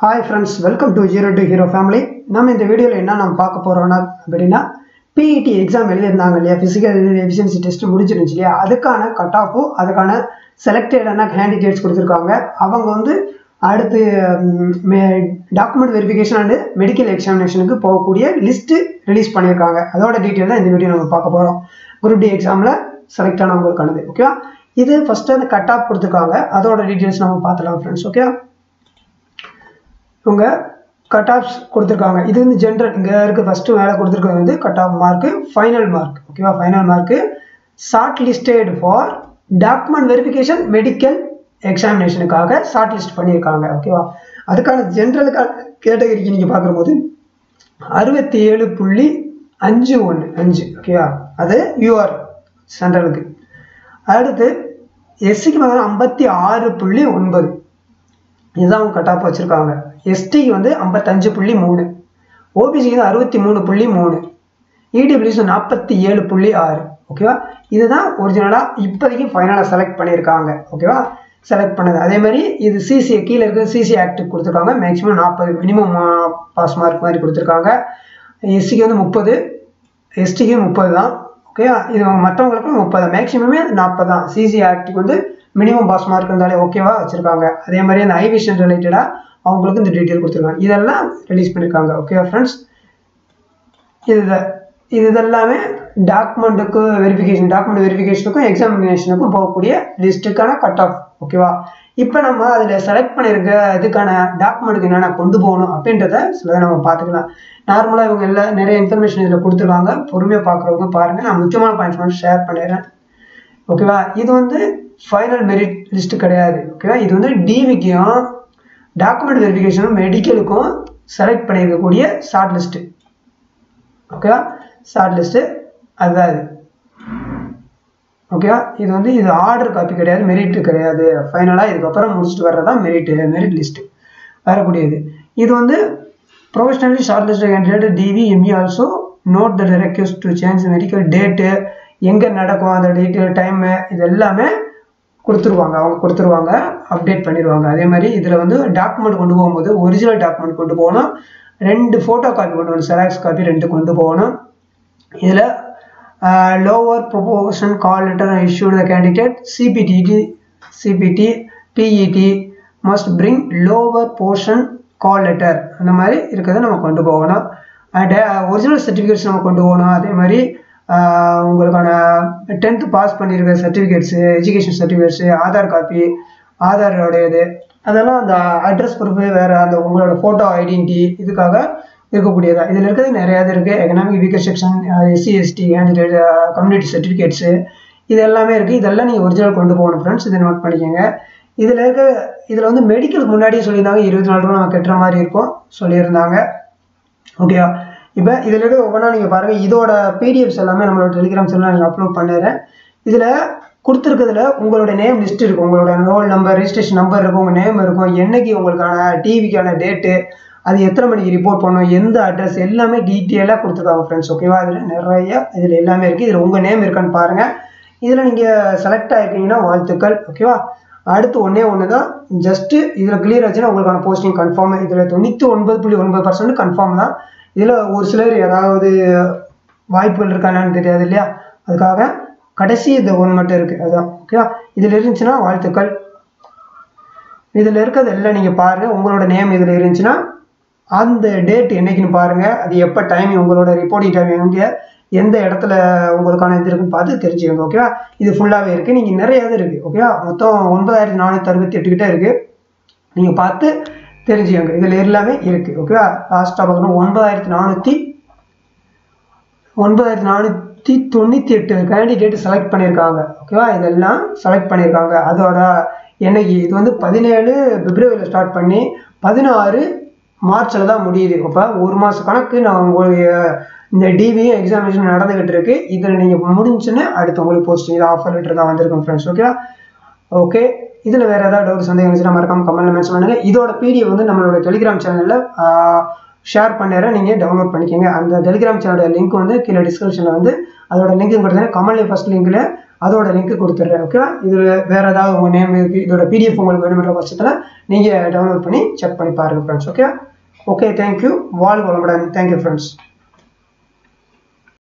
hi friends welcome to zero to hero family நம்ம இந்த வீடியோவில் என்ன நம்ம பார்க்க போகிறோம்னா அப்படின்னா பிஇடி எக்ஸாம் எழுதியிருந்தாங்க இல்லையா ஃபிசிக்கல் எஃபிஷியன்சி டெஸ்ட் முடிஞ்சிருந்துச்சு இல்லையா அதுக்கான கட் ஆஃபும் அதுக்கான செலக்டடான கேண்டிடேட்ஸ் கொடுத்துருக்காங்க அவங்க வந்து அடுத்து டாக்குமெண்ட் வெரிஃபிகேஷன் அண்டு மெடிக்கல் எக்ஸாமினேஷனுக்கு போகக்கூடிய லிஸ்ட்டு ரிலீஸ் பண்ணியிருக்காங்க அதோட டீட்டெயில் தான் இந்த வீடியோ நம்ம பார்க்க போகிறோம் குரூப் டி எக்ஸாமில் செலக்ட் ஆனவங்களுக்கானது ஓகேவா இது ஃபஸ்ட்டு அந்த கட் ஆஃப் கொடுத்துருக்காங்க அதோட டீட்டெயில்ஸ் நம்ம பார்த்துலாம் ஃப்ரெண்ட்ஸ் ஓகே இவங்க கட் ஆஃப்ஸ் கொடுத்துருக்காங்க இது வந்து ஜென்ரல் இங்கே இருக்க ஃபஸ்ட்டு மேலே கொடுத்துருக்கிறது வந்து cut off mark final mark ஓகேவா final mark shortlisted for document verification medical எக்ஸாமினேஷனுக்காக ஷார்ட் லிஸ்ட் பண்ணியிருக்காங்க ஓகேவா அதுக்கான ஜென்ரலுக்கான கேட்டகரிக்கு நீங்கள் பார்க்கும்போது அறுபத்தி ஏழு புள்ளி அஞ்சு ஒன்று அஞ்சு ஓகேவா அது யூஆர் சென்ட்ரலுக்கு அடுத்து எஸ்சிக்கு பார்த்தீங்கன்னா ஐம்பத்தி ஆறு புள்ளி ஒன்பது இதுதான் அவங்க கட் ஆஃப் வச்சுருக்காங்க எஸ்டிக்கு வந்து ஐம்பத்தஞ்சு புள்ளி மூணு ஓபிசிக்கு வந்து அறுபத்தி மூணு புள்ளி மூணு இடபிள்யூஸ் நாற்பத்தி ஏழு புள்ளி ஆறு ஓகேவா இதுதான் ஒரிஜினலாக இப்போதைக்கு ஃபைனலாக செலக்ட் பண்ணியிருக்காங்க ஓகேவா செலக்ட் பண்ணது அதே மாதிரி இது சிசி கீழே இருக்கிற சிசி ஆக்டிவ் கொடுத்துருக்காங்க மேக்ஸிமம் நாற்பது மினிமம் பாஸ் மார்க் மாதிரி கொடுத்துருக்காங்க எஸ்சிக்கு வந்து முப்பது எஸ்டிக்கு முப்பது தான் ஓகேவா இது மற்றவங்களுக்கும் முப்பது மேக்ஸிமமே நாற்பது தான் சிசி ஆக்டிவ் வந்து மினிமம் பாஸ் மார்க் இருந்தாலே ஓகேவா வச்சுருக்காங்க அதே மாதிரி அந்த ஐவிஷன் ரிலேட்டடாக அவங்களுக்கு இந்த டீட்டெயில் கொடுத்துருக்காங்க இதெல்லாம் ரிலீஸ் பண்ணியிருக்காங்க ஓகேவா ஃப்ரெண்ட்ஸ் இது இது இதெல்லாமே டாக்குமெண்ட்டுக்கு வெரிஃபிகேஷன் டாக்குமெண்ட் வெரிஃபிகேஷனுக்கும் எக்ஸாமினேஷனுக்கும் போகக்கூடிய லிஸ்ட்டுக்கான கட் ஆஃப் ஓகேவா இப்போ நம்ம அதில் செலக்ட் பண்ணியிருக்க இதுக்கான டாக்குமெண்ட்டுக்கு என்னென்ன கொண்டு போகணும் அப்படின்றத சிலதை நம்ம பார்த்துக்கலாம் நார்மலாக இவங்க எல்லாம் நிறைய இன்ஃபர்மேஷன் இதில் கொடுத்துருக்காங்க பொறுமையாக பார்க்குறவங்க பாருங்கள் நான் முக்கியமான பாயிண்ட்ஸ் மட்டும் ஷேர் பண்ணிடுறேன் ஓகேவா இது வந்து ஃபைனல் மெரிட் லிஸ்ட்டு கிடையாது ஓகேவா இது வந்து டிவிக்கும் டாக்குமெண்ட் வெரிஃபிகேஷனும் மெடிக்கலுக்கும் செலக்ட் பண்ணியிருக்கக்கூடிய ஷார்ட் லிஸ்ட்டு ஓகேவா ஷார்ட் லிஸ்ட்டு அதுதான் இது ஓகேவா இது வந்து இது ஆர்டர் காப்பி கிடையாது மெரிட் கிடையாது ஃபைனலாக இதுக்கப்புறம் முடிச்சுட்டு வர்றது தான் மெரிட்டு மெரிட் லிஸ்ட்டு வரக்கூடியது இது வந்து professionally short list candidate DV ME also note the request to change medical date எங்கே நடக்கும் அந்த டீட்டெயில் டைமு இது எல்லாமே கொடுத்துருவாங்க அவங்க கொடுத்துருவாங்க அப்டேட் பண்ணிடுவாங்க அதே மாதிரி இதில் வந்து டாக்குமெண்ட் கொண்டு போகும்போது ஒரிஜினல் டாக்குமெண்ட் கொண்டு போகணும் ரெண்டு ஃபோட்டோ காப்பி கொண்டு போகணும் செராக்ஸ் காப்பி ரெண்டு கொண்டு போகணும் இதில் lower portion call letter issued the candidate CBTT CBT PET must bring lower portion call letter அந்த மாதிரி இருக்கிறத நம்ம கொண்டு போகணும் ஒரிஜினல் சர்டிஃபிகேட்ஸ் நம்ம கொண்டு போகணும் அதே மாதிரி உங்களுக்கான டென்த்து பாஸ் பண்ணியிருக்க certificates education certificates Aadhaar copy ஆதாரோடையது அதெல்லாம் அந்த அட்ரஸ் ப்ரூஃபு வேறு அந்த உங்களோட ஃபோட்டோ ஐடென்டி இதுக்காக இருக்கக்கூடியதா இதில் இருக்கிறது நிறையா இது இருக்குது economic weaker section SC ST candidate community certificates இது எல்லாமே இருக்குது இதெல்லாம் நீங்கள் ஒரிஜினல் கொண்டு போகணும் ஃப்ரெண்ட்ஸ் இதை நோட் பண்ணிக்கோங்க இதில் இருக்க இதில் வந்து மெடிக்கலுக்கு முன்னாடியே சொல்லியிருந்தாங்க இருபத்தி நாலு ரூபா நம்ம கட்டுற மாதிரி இருக்கும் சொல்லியிருந்தாங்க ஓகேவா இப்போ இதில் இருக்க ஒவ்வொன்றா நீங்கள் பாருங்கள் இதோட பிடிஎஃப்ஸ் எல்லாமே நம்மளோட டெலிகிராம் சேனல் நான் அப்லோட் பண்ணிடுறேன் இதில் கொடுத்துருக்கிறதுல உங்களோட நேம் லிஸ்ட் இருக்கும் உங்களோட ரோல் நம்பர் ரெஜிஸ்ட்ரேஷன் நம்பர் இருக்கும் உங்கள் நேம் இருக்கும் என்னைக்கு உங்களுக்கான டிவிக்கான டேட்டு அது எத்தனை மணிக்கு ரிப்போர்ட் பண்ணணும் எந்த அட்ரஸ் எல்லாமே டீட்டெயிலாக கொடுத்துருக்காங்க ஃப்ரெண்ட்ஸ் ஓகேவா இதில் நிறைய இதில் எல்லாமே இருக்குது இதில் உங்கள் நேம் இருக்கான்னு பாருங்கள் இதில் நீங்கள் செலக்ட் ஆகிருக்கீங்கன்னா வாழ்த்துக்கள் ஓகேவா அடுத்து ஒன்றே ஒன்று தான் ஜஸ்ட்டு இதில் கிளியர் ஆச்சுன்னா உங்களுக்கான போஸ்டிங் கன்ஃபார்ம் இதில் தொண்ணூற்றி ஒன்பது புள்ளி ஒன்பது பர்சன்ட் கன்ஃபார்ம் தான் இதில் ஒரு சிலர் ஏதாவது வாய்ப்புகள் இருக்கான்னு தெரியாது இல்லையா அதுக்காக கடைசி இது ஒன்று மட்டும் இருக்குது அதுதான் ஓகேவா இதில் இருந்துச்சுன்னா வாழ்த்துக்கள் இதில் இருக்கிறது எல்லாம் நீங்கள் பாருங்கள் உங்களோட நேம் இதில் இருந்துச்சுன்னா அந்த டேட் என்னைக்குன்னு பாருங்கள் அது எப்போ டைம் உங்களோட ரிப்போர்ட்டிங் டைம் எங்கே எந்த இடத்துல உங்களுக்கான இது இருக்குன்னு பார்த்து தெரிஞ்சுக்கோங்க ஓகேவா இது ஃபுல்லாகவே இருக்குது நீங்கள் நிறைய இது இருக்குது ஓகேவா மொத்தம் ஒன்பதாயிரத்தி நானூற்றி அறுபத்தி எட்டு கிட்ட இருக்குது நீங்கள் பார்த்து தெரிஞ்சுக்கோங்க இதில் எல்லாமே இருக்குது ஓகேவா லாஸ்ட்டாக பார்க்கணும் ஒன்பதாயிரத்தி நானூற்றி ஒன்பதாயிரத்தி நானூற்றி தொண்ணூற்றி எட்டு கேண்டிடேட் செலக்ட் பண்ணியிருக்காங்க ஓகேவா இதெல்லாம் செலக்ட் பண்ணியிருக்காங்க அதோட என்னைக்கு இது வந்து பதினேழு பிப்ரவரியில் ஸ்டார்ட் பண்ணி பதினாறு மார்ச்சில் தான் முடியுது இப்போ ஒரு மாத கணக்கு நான் உங்களுடைய இந்த டிவியும் எக்ஸாமினேஷன் நடந்துக்கிட்டு இருக்கு இதில் நீங்கள் முடிஞ்சுன்னு அடுத்து உங்களுக்கு போஸ்டிங் இது ஆஃபர் லெட்டர் தான் வந்திருக்கும் ஃப்ரெண்ட்ஸ் ஓகேவா ஓகே இதில் வேறு ஏதாவது டவுட் சந்தேகம் இருந்துச்சுன்னா மறக்காம கமெண்ட்ல மென்ஷன் பண்ணுங்கள் இதோட பிடிஎஃப் வந்து நம்மளோட டெலிகிராம் சேனலில் ஷேர் பண்ணிடுறேன் நீங்கள் டவுன்லோட் பண்ணிக்கோங்க அந்த டெலிகிராம் சேனலோட லிங்க் வந்து கீழே டிஸ்கிரிப்ஷனில் வந்து அதோட லிங்க் கொடுத்தேன் கமெண்ட்லேயே ஃபஸ்ட் லிங்கில் அதோட லிங்க் கொடுத்துட்றேன் ஓகேவா இதில் வேறு ஏதாவது உங்கள் நேம் இருக்குது இதோட பிடிஎஃப் உங்களுக்கு வேணுமென்ற பட்சத்தில் நீங்கள் டவுன்லோட் பண்ணி செக் பண்ணி பாருங்கள் ஃப்ரெண்ட்ஸ் ஓகே ஓகே தேங்க்யூ வாழ்க வளமுடன் தேங்க்யூ ஃப்ரெண்ட்ஸ்